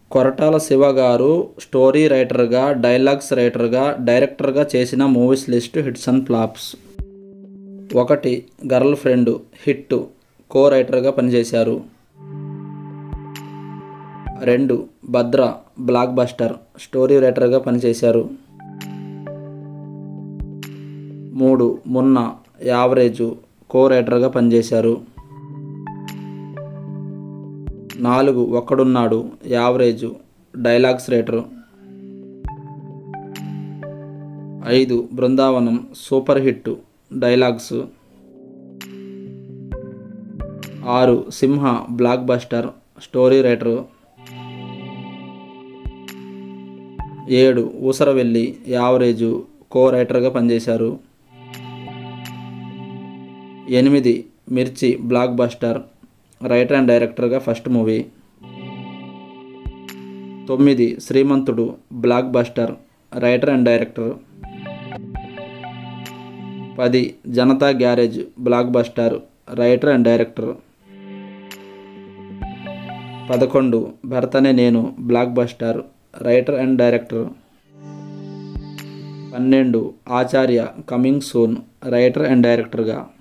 కొరటాల శివ గారు స్టోరీ రైటర్గా డైలాగ్స్ రైటర్గా డైరెక్టర్గా చేసిన movies list hits and flops ఒకటి గర్ల్ ఫ్రెండ్ హిట్ కో రైటర్గా పనిచేశారు రెండు భద్ర బ్లాక్ బస్టర్ స్టోరీ రైటర్గా పనిచేశారు మూడు మున్న యావరేజు కో రైటర్గా పనిచేశారు నాలుగు ఒక్కడున్నాడు యావరేజు డైలాగ్స్ రైటర్ ఐదు బృందావనం సూపర్ హిట్ డైలాగ్స్ ఆరు Simha blockbuster story writer ఏడు ఊసరవెల్లి యావరేజు కో రైటర్గా పనిచేశారు ఎనిమిది Mirchi blockbuster writer and డైరెక్టర్గా ఫస్ట్ మూవీ తొమ్మిది Srimanthudu blockbuster writer and director పది Janatha garage blockbuster writer and director పదకొండు Bharat Ane Nenu blockbuster writer and director పన్నెండు Acharya coming soon writer and డైరెక్టర్గా